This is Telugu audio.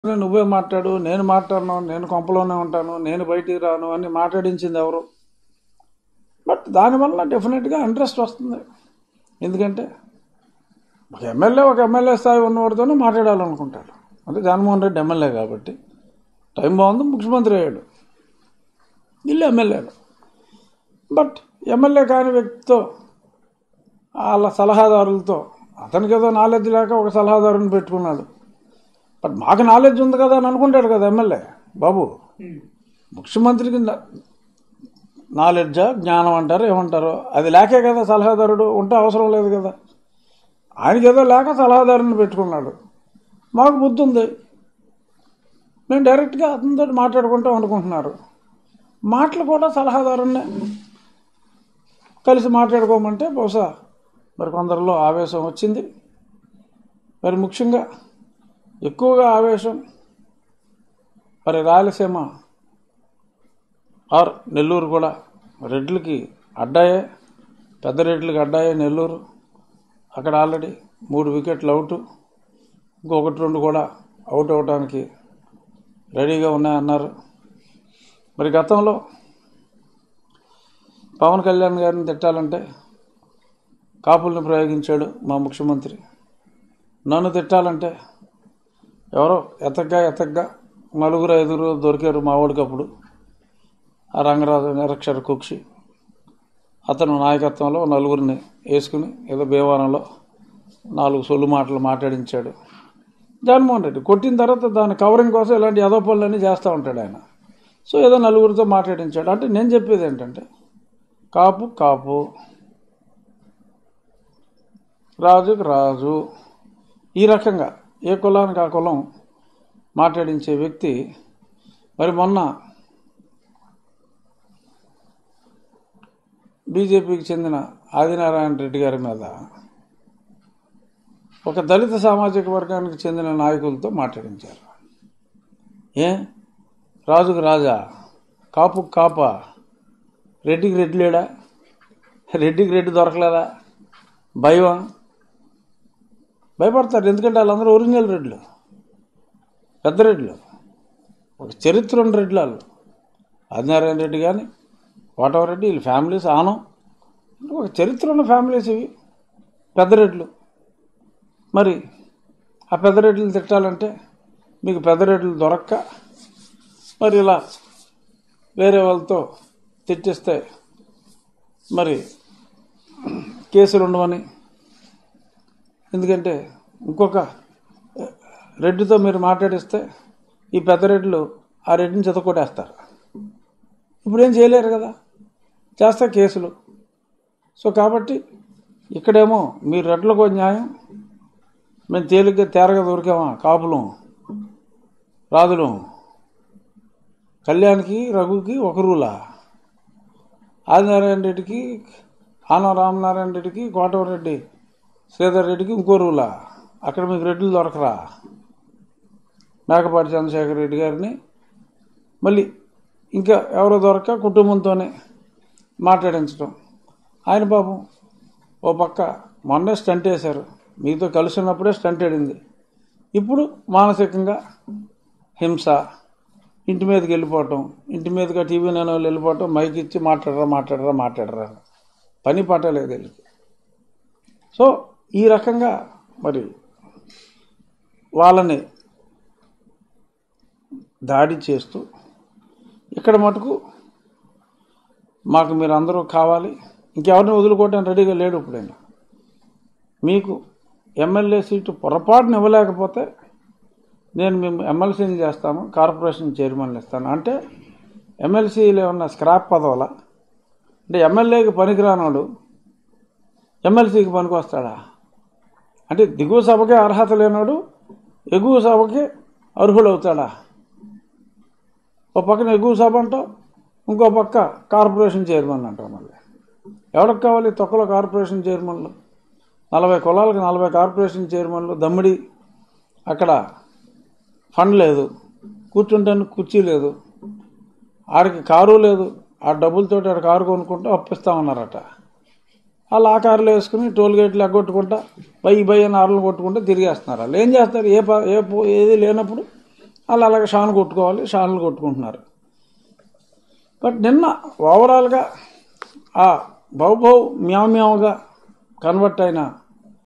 నువ్వే మాట్లాడు నేను మాట్లాడను నేను కొంపలోనే ఉంటాను నేను బయటికి రాను అని మాట్లాడించింది ఎవరు బట్ దానివల్ల డెఫినెట్గా ఇంట్రెస్ట్ వస్తుంది ఎందుకంటే ఒక ఎమ్మెల్యే ఒక ఎమ్మెల్యే స్థాయి ఉన్నవాడితోనే మాట్లాడాలనుకుంటాడు అంటే జగన్మోహన్ రెడ్డి ఎమ్మెల్యే కాబట్టి టైం బాగుంది ముఖ్యమంత్రి అయ్యాడు వీళ్ళు ఎమ్మెల్యేలు బట్ ఎమ్మెల్యే కాని వ్యక్తితో వాళ్ళ సలహాదారులతో అతనికి ఏదో నాలెడ్జ్ లేక ఒక సలహాదారుని పెట్టుకున్నాడు బట్ మాకు నాలెడ్జ్ ఉంది కదా అని అనుకుంటాడు కదా ఎమ్మెల్యే బాబు ముఖ్యమంత్రికి నా- నాలెడ్జా జ్ఞానం అంటారు ఏమంటారు అది లేకే కదా సలహాదారుడు ఉంటే అవసరం లేదు కదా ఆయనకి ఏదో లేక సలహాదారుని పెట్టుకున్నాడు మాకు బుద్ధి ఉంది మేము డైరెక్ట్గా అతనితో మాట్లాడుకుంటాం అనుకుంటున్నారు మాటలు కూడా సలహాదారుణ్ణి కలిసి మాట్లాడుకోమంటే బహుశా మరి కొందరిలో ఆవేశం వచ్చింది మరి ముఖ్యంగా ఎక్కువగా ఆవేశం మరి రాయలసీమ ఆర్ నెల్లూరు కూడా రెడ్లకి అడ్డాయే పెద్ద రెడ్లకి అడ్డాయే నెల్లూరు అక్కడ ఆల్రెడీ మూడు వికెట్లు అవుట్ ఇంకొకటి రెండు కూడా అవుట్ అవడానికి రెడీగా ఉన్నాయన్నారు మరి గతంలో పవన్ కళ్యాణ్ గారిని తిట్టాలంటే కాపుల్ని ప్రయోగించాడు మా ముఖ్యమంత్రి నన్ను తిట్టాలంటే ఎవరో ఎతగ్గా ఎతగ్గా నలుగురు ఐదుగురు దొరికారు మా వాడికప్పుడు ఆ రంగరాజు నిరక్షర కుక్షి అతను నాయకత్వంలో నలుగురిని వేసుకుని ఏదో భీమవరంలో నాలుగు సొల్లు మాటలు మాట్లాడించాడు జగన్మోహన్ రెడ్డి కొట్టిన తర్వాత దాని కవరింగ్ కోసం ఇలాంటి యదో పనులన్నీ చేస్తూ ఉంటాడు ఆయన సో ఏదో నలుగురితో మాట్లాడించాడు అంటే నేను చెప్పేది ఏంటంటే కాపు కాపు రాజుకు రాజు ఈ రకంగా ఏ కులానికి ఆ కులం మాట్లాడించే వ్యక్తి మరి మొన్న బీజేపీకి చెందిన ఆదినారాయణ రెడ్డి గారి మీద ఒక దళిత సామాజిక వర్గానికి చెందిన నాయకులతో మాట్లాడించారు ఏ రాజుకు రాజా కాపుకు కాపా రెడ్డికి రెడ్డి లేడా రెడ్డికి రెడ్డి దొరకలేదా భయమా భయపడతారు ఎందుకంటే వాళ్ళందరూ ఒరిజినల్ రెడ్లు పెద్ద రెడ్లు ఒక చరిత్ర ఉన్న రెడ్లు వాళ్ళు ఆదినారాయణ రెడ్డి కానీ వాటవర్ రెడ్డి వీళ్ళ ఫ్యామిలీస్ ఆనం ఒక చరిత్ర ఉన్న ఫ్యామిలీస్ ఇవి పెద్ద రెడ్లు మరి ఆ పెద్ద రెడ్లు తిట్టాలంటే మీకు పెద్ద రెడ్లు దొరక్క మరి ఇలా వేరే వాళ్ళతో తిట్టిస్తే మరి కేసులు ఉండవని ఎందుకంటే ఇంకొక రెడ్డితో మీరు మాట్లాడిస్తే ఈ పెద్ద రెడ్లు ఆ రెడ్డిని చెతకొట్టేస్తారు ఇప్పుడు ఏం చేయలేరు కదా చేస్తే కేసులు సో కాబట్టి ఇక్కడేమో మీరు రెడ్లకు న్యాయం మేము తేలిగ్గా తేరగా దొరికామా కాపులం రాజులం కళ్యాణ్కి రఘుకి ఒక రూలా ఆదినారాయణ రెడ్డికి ఆనం రామనారాయణ రెడ్డికి కోటవరెడ్డి శ్రీధర్ రెడ్డికి ఇంకో రూలా అక్కడ మీకు రెడ్లు దొరకరా మేకపాటి చంద్రశేఖర్ రెడ్డి గారిని మళ్ళీ ఇంకా ఎవరో దొరక కుటుంబంతోనే మాట్లాడించడం ఆయన పాపం ఓ పక్క మొన్నే స్టంట్ వేశారు మీతో కలిసి ఉన్నప్పుడే స్టంట్ వేడింది ఇప్పుడు మానసికంగా హింస ఇంటి మీదకి వెళ్ళిపోవటం ఇంటి మీదగా టీవీ నేను వెళ్ళిపోవటం మైక్ ఇచ్చి మాట్లాడరా మాట్లాడరా మాట్లాడరా అని. పని పట్టలేదు వీళ్ళకి సో ఈ రకంగా మరి వాళ్ళని దాడి చేస్తూ ఇక్కడ మటుకు మాకు మీరు అందరూ కావాలి ఇంకెవరిని వదులుకోవడానికి రెడీగా లేడు ఇప్పుడైనా మీకు ఎమ్మెల్యే సీటు పొరపాటున ఇవ్వలేకపోతే నేను మేము ఎమ్మెల్సీని చేస్తాను కార్పొరేషన్ చైర్మన్లు ఇస్తాను అంటే ఎమ్మెల్సీలో ఉన్న స్క్రాప్ పదవుల అంటే ఎమ్మెల్యేకి పనికిరానోడు ఎమ్మెల్సీకి పనికి వస్తాడా అంటే దిగువ సభకే అర్హత లేనోడు ఎగువ సభకి అర్హుడవుతాడా ఓ పక్కన ఎగువ సభ అంటావు ఇంకో పక్క కార్పొరేషన్ చైర్మన్ అంటావు మళ్ళీ ఎవరికి కావాలి తొక్కలో కార్పొరేషన్ చైర్మన్లు నలభై కులాలకు నలభై కార్పొరేషన్ చైర్మన్లు దమ్మిడి అక్కడ ఫండ్ లేదు కూర్చుంటానికి కుర్చీ లేదు ఆడికి కారు లేదు ఆ డబ్బులతో ఆడ కారు కొనుక్కుంటూ అప్పిస్తామన్నారట వాళ్ళు ఆ కారులో వేసుకుని టోల్ గేట్లు ఎగ్గొట్టుకుంటా బై బై అని ఆరులు కొట్టుకుంటూ తిరిగేస్తున్నారు వాళ్ళు ఏం చేస్తారు ఏ ప- ఏ పో- ఏది లేనప్పుడు వాళ్ళు అలాగే షాను కొట్టుకోవాలి షాన్లు కొట్టుకుంటున్నారు బట్ నిన్న ఓవరాల్గా ఆ బౌబౌ మ్యావ్ మ్యావ్గా కన్వర్ట్ అయిన